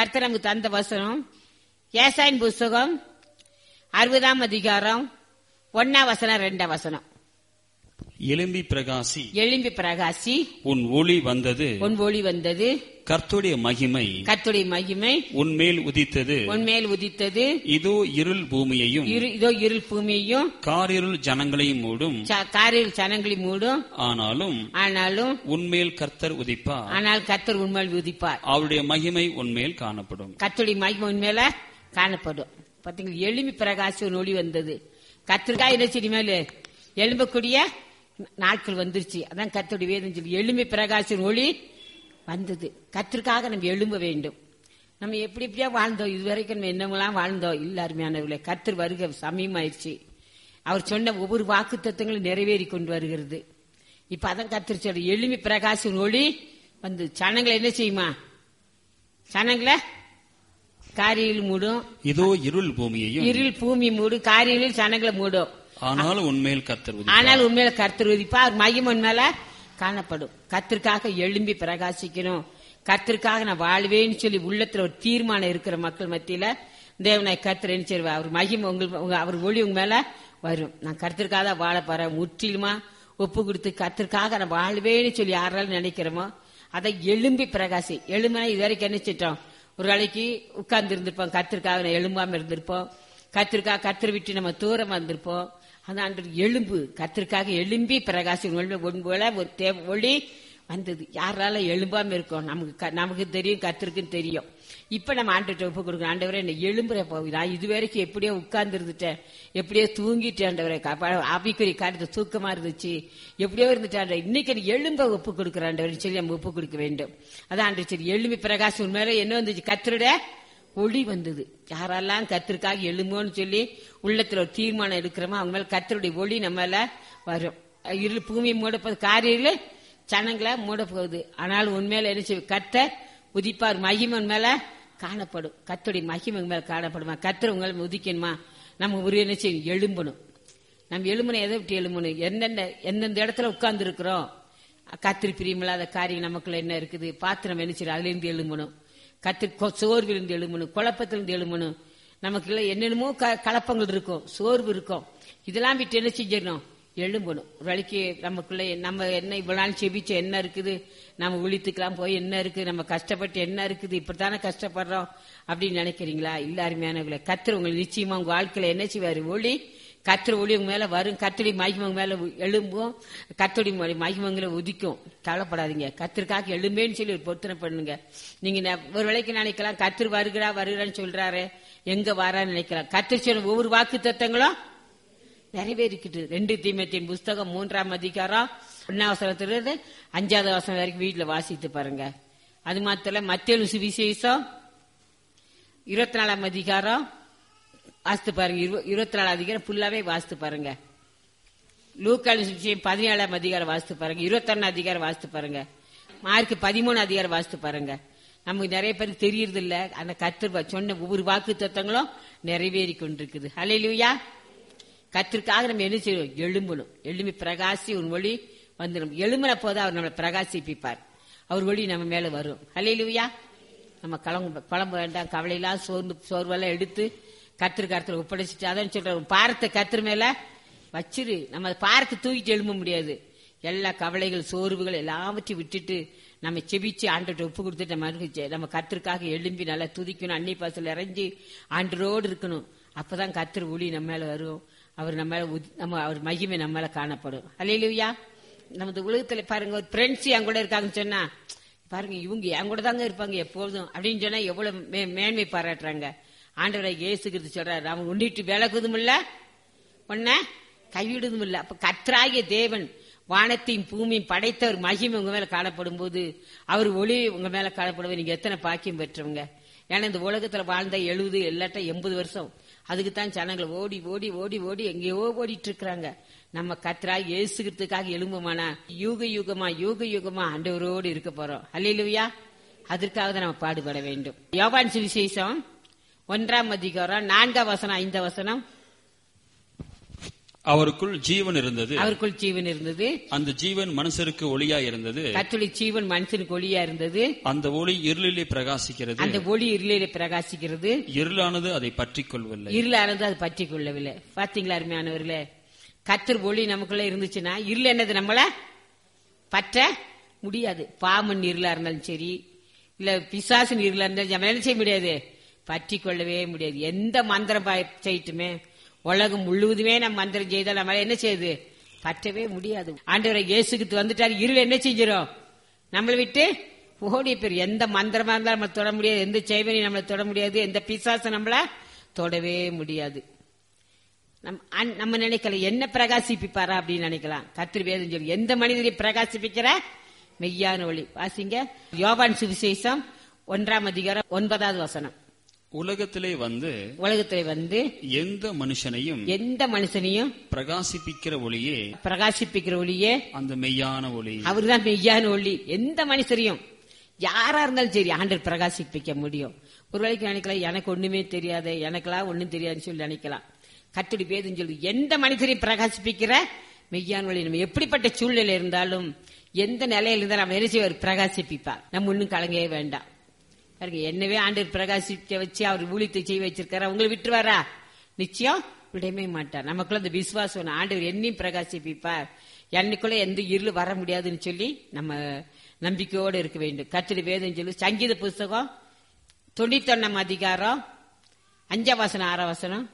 கர்த்தர் நமக்கு தந்த வசனம் ஏசாயின் புஸ்தகம் அறுபதாம் அதிகாரம் ஒன்னா வசனம் ரெண்டாம் வசனம் எலும்பி பிரகாசி எழும்பி பிரகாசி உன் ஒளி வந்தது உன் ஒளி வந்தது கர்த்தருடைய மகிமை கர்த்தருடைய மகிமை உன்மேல் உதித்தது உன்மேல் உதித்தது இதோ இருள் பூமியையும் இரு இதோ இருள் பூமியையும் காரிருள் ஜனங்களையும் மூடும் ச- காரில் சனங்களை மூடும் ஆனாலும் ஆனாலும் உன்மேல் கர்த்தர் உதிப்பார் ஆனால் கர்த்தர் உண்மையில் உதிப்பார் அவருடைய மகிமை உன்மேல் காணப்படும் கர்த்தருடைய மகிமை உண்மையில காணப்படும் பாத்தீங்களா எலும்பி பிரகாசி ஒரு ஒளி வந்தது கத்திரிக்காய் என்ன செடி மேல எலும்பக்கூடிய நாட்கள் வந்துருச்சு அதான் கர்த்தருடைய வேதம் சொல்லி எலும்பி பிரகாசி ஒளி வந்தது கத்திற்காக நம்ம எழும்ப வேண்டும் நம்ம எப்படி எப்படியா வாழ்ந்தோம் இதுவரைக்கும் நம்ம என்னவெல்லாம் வாழ்ந்தோம் இல்ல அருமையானவர்களே கர்த்தர் வருக சமயமாயிருச்சு அவர் சொன்ன ஒவ்வொரு வாக்கு தத்துவங்களும் நிறைவேறி கொண்டு வருகிறது இப்ப அதான் கர்த்தர் சொல்ற எலும்பி பிரகாசி ஒளி வந்து சனங்களை என்ன செய்யுமா சனங்களை காரியில் மூடும் இதோ இருள் பூமியையும் இருள் பூமி மூடும் காரியில் சனங்களை மூடும் ஆனாலும் உன்மேல் கர்த்தர் உதிப்பார் ஆனால் உண்மையில கர்த்தர் உதிப்பா அவர் மகிமை உண்மையில காணப்படும் கர்த்தருக்காக எழும்பி பிரகாசிக்கணும் கர்த்தருக்காக நான் வாழ்வேன்னு சொல்லி உள்ளத்துல ஒரு தீர்மானம் இருக்கிற மக்கள் மத்தியில தேவனாய் கர்த்தர் என்ன செய்வார் அவர் மகிமை உங்கள் உங்க- அவர் ஒளி உங்க மேல வரும் நான் கர்த்தருக்காக தான் வாழ போறேன் முற்றிலுமா ஒப்பு கொடுத்து கர்த்தருக்காக நான் வாழ்வேன்னு சொல்லி யாராலும் நினைக்கிறோமோ அதை எழும்பி பிரகாசி எழும்பினா இது வரைக்கும் என்ன செஞ்சோம் ஒரு வேளைக்கு உட்கார்ந்து இருந்திருப்போம் கர்த்தருக்காக நான் எழும்பாம இருந்திருப்போம் கத்திற்காக கத்திர விட்டு நம்ம தூரமா இருந்திருப்போம் அந்த ஆண்டு எலும்பு கத்திற்காக எழும்பி பிரகாசி ஒன்போல ஒரு தே ஒளி வந்தது யாரால எழும்பாம இருக்கோம் நமக்கு க- நமக்கு தெரியும் கத்திருக்குன்னு தெரியும் இப்ப நம்ம ஆண்டுகிட்ட ஒப்பு கொடுக்கணும் ஆண்டவரே என்ன எழும்புற போகுது நான் இது வரைக்கும் எப்படியோ உட்கார்ந்து இருந்துட்டேன் எப்படியோ தூங்கிட்டேன் ஆண்டவரே அபிக்குறி காரியத்தை தூக்கமா இருந்துச்சு எப்படியோ இருந்துட்டேன் இன்னைக்கு எனக்கு எழும்ப ஒப்பு கொடுக்குற ஆண்டவரே சொல்லி நம்ம ஒப்பு கொடுக்க வேண்டும் அதான் ஆண்டு சரி எழும்பி பிரகாசம் உண்மையில என்ன வந்துச்சு கத்தருட ஒளி வந்தது யாரெல்லாம் கத்திற்காக எழுமோன்னு சொல்லி உள்ளத்துல ஒரு தீர்மானம் எடுக்கிறோமோ அவங்க மேல கத்தருடைய ஒளி நம்ம மேல வரும் இருள் பூமியை மூட போகுது காரியில் சனங்களை மூட போகுது ஆனாலும் உண்மையில என்ன செய்யும் கத்தர் உதிப்பார் மகிமை உன் மேல காணப்படும் கத்தருடைய மகிமை உங்க மேல காணப்படுமா கத்தர் உங்களை உதிக்கணுமா நம்ம ஒரு என்ன செய்யும் எழும்பணும் நம்ம எழும்பணும் எதை விட்டு எழும்பணும் எந்தெந்த எந்தெந்த இடத்துல உட்கார்ந்து இருக்கிறோம் கத்திரி பிரியமில்லாத காரியம் நமக்குள்ள என்ன இருக்குது பாத்திரம் என்ன செய்யும் அதுல இருந்து எழும்பணும் கத்திரி கொ- சோர்விலிருந்து எழும்பணும் குழப்பத்திலிருந்து எழும்பணும் நமக்குள்ள என்னென்னமோ க- கலப்பங்கள் இருக்கும் சோர்வு இருக்கும் இதெல்லாம் விட்டு என்ன செஞ்சிடணும் எழும்பணும் ஒரு வேளைக்கு நமக்குள்ள நம்ம என்ன இவ்வளவு நாள் செபிச்ச என்ன இருக்குது நம்ம விழித்துக்கலாம் போய் என்ன இருக்கு நம்ம கஷ்டப்பட்டு என்ன இருக்குது இப்படித்தானே கஷ்டப்படுறோம் அப்படின்னு நினைக்கிறீங்களா இல்ல அருமையானவங்களே கத்திர உங்களுக்கு நிச்சயமா உங்க வாழ்க்கையில என்ன செய்வாரு ஒளி கத்திர ஒளி உங்க மேல வரும் கத்தடி மகிமை உங்க மேல உ- எழும்பும் கத்தடி மகிமங்களை உதிக்கும் கவலைப்படாதீங்க கத்திற்காக எழும்பேன்னு சொல்லி ஒரு பொருத்தனை பண்ணுங்க நீங்க ந- ஒரு வேளைக்கு நினைக்கலாம் கத்திர வருகிறா வருகிறான்னு சொல்றாரு எங்க வாரான்னு நினைக்கலாம் கத்திர சொன்ன ஒவ்வொரு வாக்கு தத்தங்களும் நிறைவேறிக்கிட்டு ரெண்டு தீமத்தின் புஸ்தகம் மூன்றாம் அதிகாரம் ஒன்னாம் வசனத்திலிருந்து அஞ்சாவது வசனம் வரைக்கும் வீட்டுல வாசித்து பாருங்க அது மாத்திரம் மத்திய சுவிசேஷம் இருபத்தி நாலாம் அதிகாரம் வாசித்து பாருங்க இரு- இருபத்தி நாலாம் அதிகாரம் ஃபுல்லாவே வாசித்து பாருங்க லூக்கால் சுவிசேஷம் பதினேழாம் அதிகாரம் வாசித்து பாருங்க இருபத்தொன்னு அதிகாரம் வாசித்து பாருங்க மார்க் பதிமூணு அதிகாரம் வாசித்து பாருங்க நமக்கு நிறைய பேருக்கு தெரியறது இல்ல அந்த கத்திர சொன்ன ஒவ்வொரு வாக்கு தத்தங்களும் நிறைவேறி கொண்டிருக்குது ஹalleluya கத்திற்காக நம்ம என்ன செய்யணும் எழும்பணும் எழும்பி பிரகாசி ஒரு மொழி வந்துடும் எழும்பின போது அவர் நம்மளை பிரகாசிப்பிப்பார் அவர் ஒளி நம்ம மேல வரும் ஹalleluya நம்ம கிளம்பு குழம்பு வேண்டாம் கவலையெல்லாம் சோர்ந்து சோர்வெல்லாம் எடுத்து கத்திர கருத்துல ஒப்படைச்சிட்டு அதான் சொல்றோம் பாரத்தை கத்திர மேல வச்சிரு நம்ம அதை பாரத்தை தூக்கிட்டு எழும்ப முடியாது எல்லா கவலைகள் சோர்வுகள் எல்லாவற்றையும் விட்டுட்டு நம்ம செபிச்சு ஆண்டோட்ட ஒப்பு கொடுத்துட்டு நம்ம அனுப்பிச்சு நம்ம கத்திற்காக எழும்பி நல்லா துதிக்கணும் அன்னி பாசல் இறங்கி ஆண்டரோடு இருக்கணும் அப்பதான் கத்திர ஒளி நம்ம மேல வரும் அவர் நம்ம மேல உதி- நம்ம அவர் மகிமை நம்ம மேல காணப்படும் அல்லையிலுயா நமது உலகத்துல பாருங்க ஒரு ஃப்ரெண்ட்ஸ் என் கூட இருக்காங்கன்னு சொன்னா பாருங்க இவங்க என் கூட தாங்க இருப்பாங்க எப்போதும் அப்படின்னு சொன்னா எவ்வளவு மே- மேன்மை பாராட்டுறாங்க ஆண்டவரை இயேசுகிறது சொல்றாரு அவன் உண்டிட்டு விலகுதும் இல்ல உன்ன கைவிடுதும் இல்ல அப்ப கத்ராகிய தேவன் வானத்தையும் பூமியும் படைத்த ஒரு மகிமை உங்க மேல காணப்படும் போது அவர் ஒளி உங்க மேல காணப்படுவது நீங்க எத்தனை பாக்கியம் பெற்றவங்க ஏன்னா இந்த உலகத்துல வாழ்ந்த எழுபது இல்லாட்ட எண்பது வருஷம் அதுக்கு தான் ஜனங்களை ஓடி ஓடி ஓடி ஓடி எங்கேயோ ஓடிட்டு இருக்கிறாங்க நம்ம கத்ரா இயேசுகிறதுக்காக எழும்புமானா யூக யுகமா யூக யுகமா ஆண்டவரோடு இருக்க போறோம் அல்லையிலுயா அதற்காக தான் நம்ம பாடுபட வேண்டும் யோவான் சுவிசேஷம் ஒன்றாம் அதிகாரம் நான்காம் வசனம் ஐந்தாம் வசனம் அவருக்குள் ஜீவன் இருந்தது அவருக்குள் ஜீவன் இருந்தது அந்த ஜீவன் மனுஷருக்கு ஒளியா இருந்தது கத்துடைய ஜீவன் மனுஷனுக்கு ஒளியா இருந்தது அந்த ஒளி இருளிலே பிரகாசிக்கிறது அந்த ஒளி இருளிலே பிரகாசிக்கிறது இருளானது அதை பற்றிக் கொள்ளவில்லை இருளானது அது பற்றி கொள்ளவில்லை பாத்தீங்களா அருமையானவர்களே கத்தர் ஒளி நமக்குள்ள இருந்துச்சுன்னா இருள் என்னது நம்மள பற்ற முடியாது பாமன் இருளா இருந்தாலும் சரி இல்ல பிசாசின் இருளா இருந்தாலும் நம்ம என்ன செய்ய முடியாது பற்றி கொள்ளவே முடியாது எந்த மந்திரம் ப- செய்யட்டுமே உலகம் முழுவதுமே நம்ம மந்திரம் செய்தால் நம்மளால என்ன செய்யுது பற்றவே முடியாது ஆண்டவரை இயேசுக்கு வந்துட்டாரு இருள் என்ன செஞ்சிடும் நம்மளை விட்டு ஓடிய பேர் எந்த மந்திரமா இருந்தாலும் நம்மளை தொட முடியாது எந்த செய்வனையும் நம்மளை தொட முடியாது எந்த பிசாசம் நம்மள தொடவே முடியாது நம் அன்- நம்ம நினைக்கல என்ன பிரகாசிப்பிப்பாரா அப்படின்னு நினைக்கலாம் கத்திரி வேதம் சொல்லி எந்த மனிதரை பிரகாசிப்பிக்கிற மெய்யான ஒளி வாசிங்க யோவான் சுவிசேஷம் ஒன்றாம் அதிகாரம் ஒன்பதாவது வசனம் உலகத்திலே வந்து உலகத்துல வந்து எந்த மனுஷனையும் எந்த மனுஷனையும் பிரகாசிப்பிக்கிற ஒளியே பிரகாசிப்பிக்கிற ஒளியே அந்த மெய்யான ஒளி அவர்தான் மெய்யான ஒளி எந்த மனுஷரையும் யாரா இருந்தாலும் சரி ஆண்டர் பிரகாசிப்பிக்க முடியும் ஒரு வேளைக்கு நினைக்கலாம் எனக்கு ஒண்ணுமே தெரியாது எனக்கெல்லாம் ஒண்ணும் தெரியாதுன்னு சொல்லி நினைக்கலாம் கத்துடி பேதுன்னு சொல்லி எந்த மனிதரையும் பிரகாசிப்பிக்கிற மெய்யான ஒளி நம்ம எப்படிப்பட்ட சூழ்நிலை இருந்தாலும் எந்த நிலையில இருந்தாலும் நம்ம என்ன செய்வார் பிரகாசிப்பிப்பார் நம்ம ஒன்னும் கலங்கவே வேண்டாம் பாருங்க என்னவே ஆண்டவர் பிரகாசிக்க வச்சு அவர் ஊழியத்தை செய்ய வச்சிருக்காரு அவங்களை விட்டுருவாரா நிச்சயம் விடவே மாட்டார் நமக்குள்ள அந்த விசுவாசம் வேணும். ஆண்டவர் என்னையும் பிரகாசிப்பிப்பார் என்னைக்குள்ள எந்த இருள் வர முடியாதுன்னு சொல்லி நம்ம நம்பிக்கையோடு இருக்க வேண்டும் கத்திரி வேதம் சொல்லி சங்கீத புஸ்தகம் தொண்ணூத்தொன்னாம் அதிகாரம் அஞ்சாம் வசனம் ஆறாம் வசனம்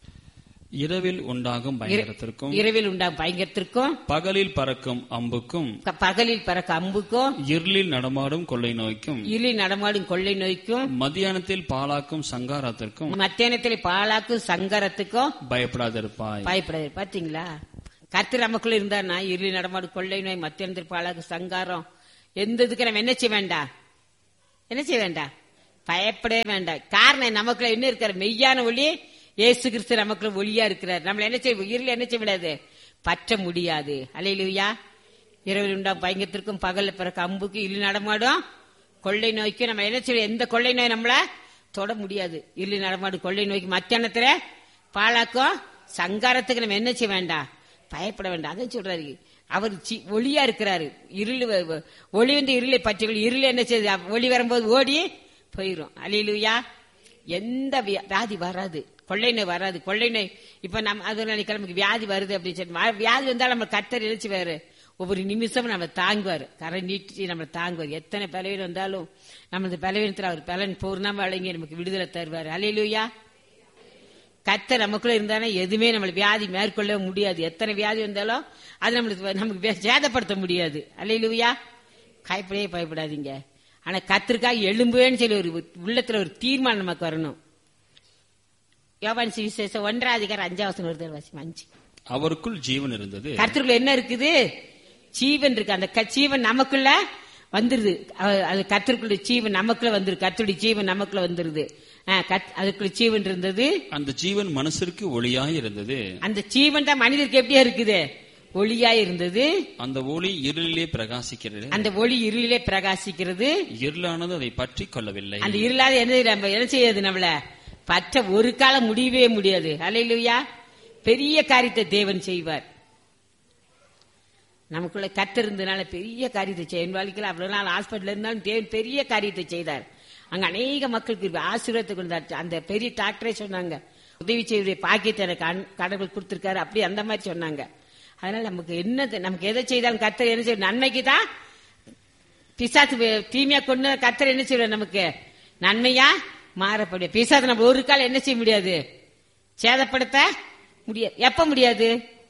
இரவில் உண்டாகும் பயங்கரத்திற்கும் இரவில் உண்டாகும் பயங்கரத்திற்கும் பகலில் பறக்கும் அம்புக்கும் க- பகலில் பறக்க அம்புக்கும் இருளில் நடமாடும் கொள்ளை நோய்க்கும் இருளில் நடமாடும் கொள்ளை நோய்க்கும் மத்தியானத்தில் பாலாக்கும் சங்காரத்திற்கும் மத்தியானத்தில் பாலாக்கும் சங்கரத்துக்கும் பயப்படாதிருப்பாய் பயப்படாது பாத்தீங்களா கர்த்தர் நமக்குள்ள இருந்தானா இருளி நடமாடு கொள்ளை நோய் மத்தியந்திர பாலாக்கு சங்காரம் எந்த இதுக்கு நம்ம என்ன செய்ய வேண்டாம் என்ன செய்ய வேண்டாம் பயப்படவே வேண்டாம் காரணம் நமக்குள்ள என்ன இருக்கிற மெய்யான ஒளி இயேசு கிறிஸ்து நமக்குள்ள ஒளியா இருக்கிறார் நம்மள என்ன செய்ய இருள் என்ன செய்ய விடாது பற்ற முடியாது அலையிலுயா இரவில் உண்டா பயங்கத்திற்கும் பகல்ல பிறக்க அம்புக்கு இருள் நடமாடும் கொள்ளை நோய்க்கு நம்ம என்ன செய்ய எந்த கொள்ளை நோய் நம்மள தொட முடியாது இருள் நடமாடும் கொள்ளை நோய்க்கு மத்தியானத்துல பாலாக்கும் சங்காரத்துக்கு நம்ம என்ன செய்ய வேண்டாம் பயப்பட வேண்டாம் அதான் சொல்றாரு அவர் சி- ஒளியா இருக்கிறாரு இருள் வ- வ- ஒளி வந்து இருளை பற்றி இருள் என்ன செய்யுது அவ- ஒளி வரும்போது ஓடி போயிரும் அலையிலுயா எந்த வியா- வியாதி வராது கொள்ளை நோய் வராது கொள்ளை நோய் இப்ப நம்ம அது நினைக்கிற நமக்கு வியாதி வருது அப்படின்னு சொல்லி வா- வியாதி வந்தாலும் நம்ம கத்தர் இழைச்சி வேறு ஒவ்வொரு நிமிஷமும் நம்ம தாங்குவார் கரை நீட்டி நம்ம தாங்குவார் எத்தனை பலவீனம் வந்தாலும் நம்ம இந்த பலவீனத்தில் அவர் பலன் பூர்ணமா வழங்கி நமக்கு விடுதலை தருவார் அலையிலுயா கத்த நமக்குள்ள இருந்தானே எதுவுமே நம்மள வியாதி மேற்கொள்ள முடியாது எத்தனை வியாதி வந்தாலும் அது நம்மளுக்கு நமக்கு வே- சேதப்படுத்த முடியாது அல்லையிலுயா பயப்படவே பயப்படாதீங்க ஆனா கத்திற்காக எழும்புவேன்னு சொல்லி ஒரு உள்ளத்துல ஒரு தீர்மானம் நமக்கு வரணும் யோவான் சுவிசேஷம் ஒன்றாம் அதிகாரம் அஞ்சாவசனம் வருது வாசி அஞ்சு அவருக்குள் ஜீவன் இருந்தது கர்த்தருக்குள்ள என்ன இருக்குது ஜீவன் இருக்கு அந்த க- ஜீவன் நமக்குள்ள வந்துருது அ- அது கத்திற்குள்ள ஜீவன் நமக்குள்ள வந்துரு கர்த்தருடைய ஜீவன் நமக்குள்ள வந்துருது ஆ, கத்- அதுக்குள்ள ஜீவன் இருந்தது அந்த ஜீவன் மனசிற்கு ஒளியாய் இருந்தது அந்த ஜீவன் தான் மனிதருக்கு எப்படியா இருக்குது ஒளியா இருந்தது அந்த ஒளி இருளிலே பிரகாசிக்கிறது அந்த ஒளி இருளிலே பிரகாசிக்கிறது இருளானது அதை பற்றி கொள்ளவில்லை அந்த இருளாத என்ன நம்ம என்ன செய்யாது நம்மள பற்ற ஒரு காலம் முடியவே முடியாது அலையிலுயா பெரிய காரியத்தை தேவன் செய்வார் நமக்குள்ள கத்து இருந்தனால பெரிய காரியத்தை செய்ய என் வாழ்க்கையில் அவ்வளவு நாள் ஹாஸ்பிட்டல் இருந்தாலும் தேவன் பெரிய காரியத்தை செய்தார் அங்க அநேக மக்களுக்கு ஆசீர்வாதத்தை கொடுத்தார் அந்த பெரிய டாக்டரே சொன்னாங்க உதவி செய்வதை பாக்கியத்தை எனக்கு அன்- கடவுள் கொடுத்திருக்காரு அப்படி அந்த மாதிரி சொன்னாங்க அதனால நமக்கு என்ன நமக்கு எதை செய்தாலும் கத்தர் என்ன செய்யும் நன்மைக்கு தான் பிசாசு வே- தீமையா கொண்டு கத்தர் என்ன செய்வார் நமக்கு நன்மையா மாறப்படிய பிசாசு நம்ம ஒரு காலம் என்ன செய்ய முடியாது சேதப்படுத்த முடியாது எப்ப முடியாது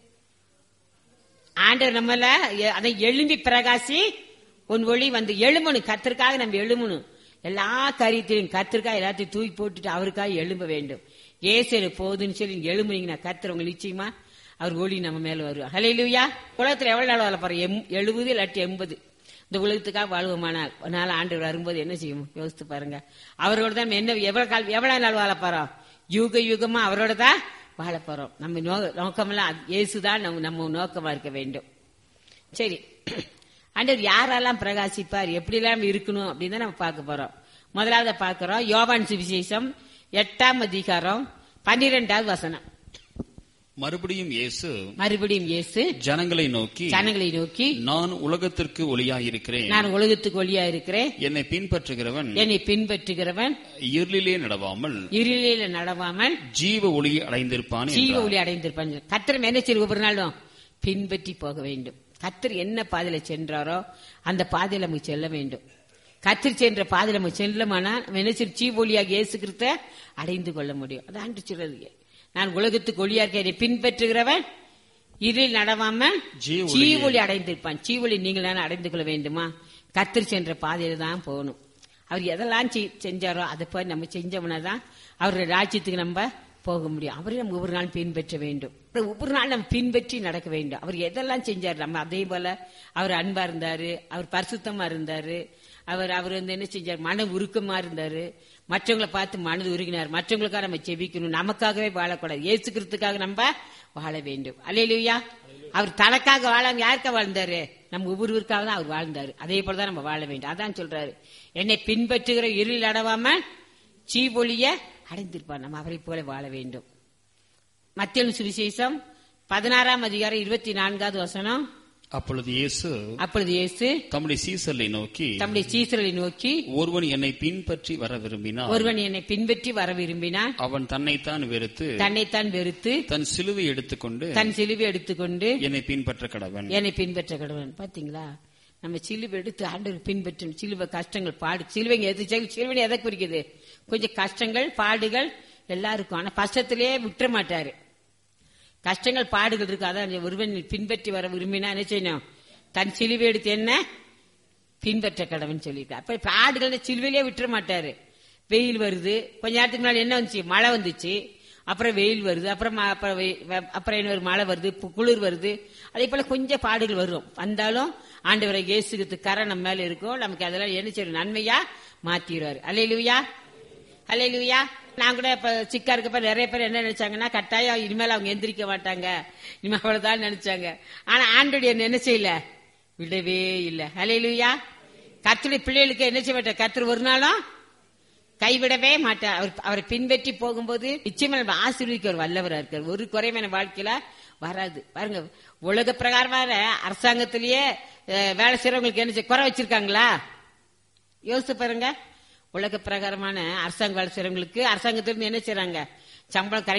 ஆண்டவர் நம்மள எ- அதை எழும்பி பிரகாசி உன் ஒளி வந்து எழும்பணும் கத்திற்காக நம்ம எழும்பணும் எல்லா காரியத்தையும் கத்திற்காக எல்லாத்தையும் தூக்கி போட்டுட்டு அவருக்காக எழும்ப வேண்டும் ஏசு போதுன்னு சொல்லி நீங்க எழும்புனீங்கன்னா கத்தர் உங்க நிச்சயமா அவர் ஒளி நம்ம மேல வருவார் ஹலையிலுயா உலகத்துல எவ்வளவு நாள் வாழ போறோம் எம் எழுபது இல்லாட்டி எண்பது இந்த உலகத்துக்காக வாழ்வோமானால் ஒரு நாள் ஆண்டவர் வரும்போது என்ன செய்யும் யோசித்து பாருங்க அவரோட தான் நம்ம என்ன எவ்வளவு கால் எவ்வளவு நாள் வாழ போறோம் யுக யுகமா அவரோட தான் வாழ போறோம் நம்ம நோ- நோக்கமெல்லாம் அது- இயேசுதான் நம்ம நம்ம நோக்கமா இருக்க வேண்டும் சரி ஆண்டவர் யாரெல்லாம் பிரகாசிப்பார் எப்படிலாம் இருக்கணும் அப்படின்னு தான் நம்ம பார்க்க போறோம் முதலாவது பார்க்கிறோம் யோவான் சுவிசேஷம் எட்டாம் அதிகாரம் பன்னிரெண்டாவது வசனம் மறுபடியும் இயேசு மறுபடியும் இயேசு ஜனங்களை நோக்கி ஜனங்களை நோக்கி நான் உலகத்திற்கு ஒளியாயிருக்கிறேன் நான் உலகத்துக்கு ஒளியா இருக்கிறேன் என்னை பின்பற்றுகிறவன் என்னை பின்பற்றுகிறவன் இருளிலே நடவாமல் இருளில நடவாமல் ஜீவ ஒளியை அடைந்திருப்பான் ஜீவ என்றார். ஒளி அடைந்திருப்பான் கத்திரம் என்ன செய்ய ஒவ்வொரு நாளும் பின்பற்றி போக வேண்டும் கத்தர் என்ன பாதையில சென்றாரோ அந்த பாதையில நம்ம செல்ல வேண்டும் கத்திரி சென்ற பாதையில நம்ம செல்லமானா நம்ம என்ன செய்ய ஜீவ ஒளியாக இயேசு கிறிஸ்த அடைந்து கொள்ள முடியும் அதான் சொல்றது நான் உலகத்துக்கு ஒளியா இருக்கேன் என்னை பின்பற்றுகிறவன் இருளில் நடவாம ஜீவ ஒளியை- ஜீவொளி அடைந்திருப்பான் ஜீவொளி நீங்கள் தானே அடைந்து கொள்ள வேண்டுமா கத்திரி சென்ற பாதையில தான் போகணும் அவர் எதெல்லாம் செய்- செஞ்சாரோ அதை போய் நம்ம செஞ்சோம்னா தான் அவருடைய ராஜ்யத்துக்கு நம்ம போக முடியும் அவரை நம்ம ஒவ்வொரு நாள் பின்பற்ற வேண்டும் அப்புறம் ஒவ்வொரு நாள் நம்ம பின்பற்றி நடக்க வேண்டும் அவர் எதெல்லாம் செஞ்சார் நம்ம அதே போல அவர் அன்பா இருந்தாரு அவர் பரிசுத்தமா இருந்தாரு அவர் அவர் வந்து என்ன செஞ்சார் மன உருக்கமா இருந்தாரு மற்றவங்களை பார்த்து மனது உருகினார் மற்றவங்களுக்காக நம்ம செபிக்கணும் நமக்காகவே வாழக்கூடாது ஏசுக்கிறதுக்காக நம்ம வாழ வேண்டும் அல்லையா அவர் தனக்காக வாழாம யாருக்கா வாழ்ந்தாரு நம்ம ஒவ்வொருவருக்காக தான் அவர் வாழ்ந்தாரு அதே போலதான் நம்ம வாழ வேண்டும் அதான் சொல்றாரு என்னை பின்பற்றுகிற இருளில் அடவாம சீபொழிய அடைந்திருப்பார் நம்ம அவரை போல வாழ வேண்டும் மத்திய சுவிசேஷம் பதினாறாம் அதிகாரம் இருபத்தி நான்காவது வசனம் அப்பொழுது இயேசு அப்பொழுது இயேசு தம்முடைய சீசர்களை நோக்கி தம்முடைய சீசர்களை நோக்கி ஒருவன் என்னை பின்பற்றி வர விரும்பினான் ஒருவன் என்னை பின்பற்றி வர விரும்பினான் அவன் தன்னைத்தான் வெறுத்து தன்னைத்தான் வெறுத்து தன் சிலுவை எடுத்துக்கொண்டு தன் சிலுவை எடுத்துக்கொண்டு என்னை பின்பற்ற கடவன் என்னை பின்பற்ற கடவுள் பாத்தீங்களா நம்ம சிலுவை எடுத்து ஆண்டவர் பின்பற்றும் சிலுவை கஷ்டங்கள் பாடு சிலுவைங்க எது செல்- சிலுவை எதை குறிக்குது கொஞ்சம் கஷ்டங்கள் பாடுகள் எல்லாருக்கும் ஆனா கஷ்டத்திலேயே விட்டுற மாட்டாரு கஷ்டங்கள் பாடுகள் இருக்கு அதான் ஒருவன் பின்பற்றி வர விரும்பினா என்ன செய்யணும் தன் சிலுவை எடுத்து என்ன பின்பற்ற கடவுன்னு சொல்லியிருக்காரு அப்ப பாடுகள் சிலுவையிலே விட்டுற மாட்டாரு வெயில் வருது கொஞ்ச நேரத்துக்கு முன்னாடி என்ன வந்துச்சு மழை வந்துச்சு அப்புறம் வெயில் வருது அப்புறம் ம- அப்புறம் வெய்- வ- அப்புறம் என்ன ஒரு மழை வருது பு- குளிர் வருது அதே போல கொஞ்சம் பாடுகள் வரும் வந்தாலும் ஆண்டவரை இயேசுக்கு கரை நம்ம மேல இருக்கும் நமக்கு அதெல்லாம் என்ன செய்யும் நன்மையா மாத்திடுவாரு அலையிலுயா அலையிலுயா நான் கூட இப்ப சிக்கா இருக்கப்ப நிறைய பேர் என்ன நினைச்சாங்கன்னா கட்டாயம் இனிமேல் அவங்க எந்திரிக்க மாட்டாங்க இனிமேல் அவ்வளவுதான் நினைச்சாங்க ஆனா ஆண்டோடைய என்ன செய்யல விடவே இல்ல அலையிலுயா கத்துடைய பிள்ளைகளுக்கு என்ன செய்ய மாட்டார் கத்தர் ஒரு நாளும் கைவிடவே மாட்டார் அவர் அவரை பின்பற்றி போகும்போது நிச்சயமா நம்ம ஆசீர்வதிக்க ஒரு வல்லவரா இருக்கார் ஒரு குறைவான வாழ்க்கையில வராது பாருங்க உலக பிரகாரமான அரசாங்கத்திலேயே அஹ், வேலை செய்யறவங்களுக்கு என்ன செய்ய- குறை வச்சிருக்காங்களா யோசிச்சு பாருங்க உலக பிரகாரமான அரசாங்க வேலை செய்யறவங்களுக்கு அரசாங்கத்திலிருந்து என்ன செய்றாங்க சம்பளம் correct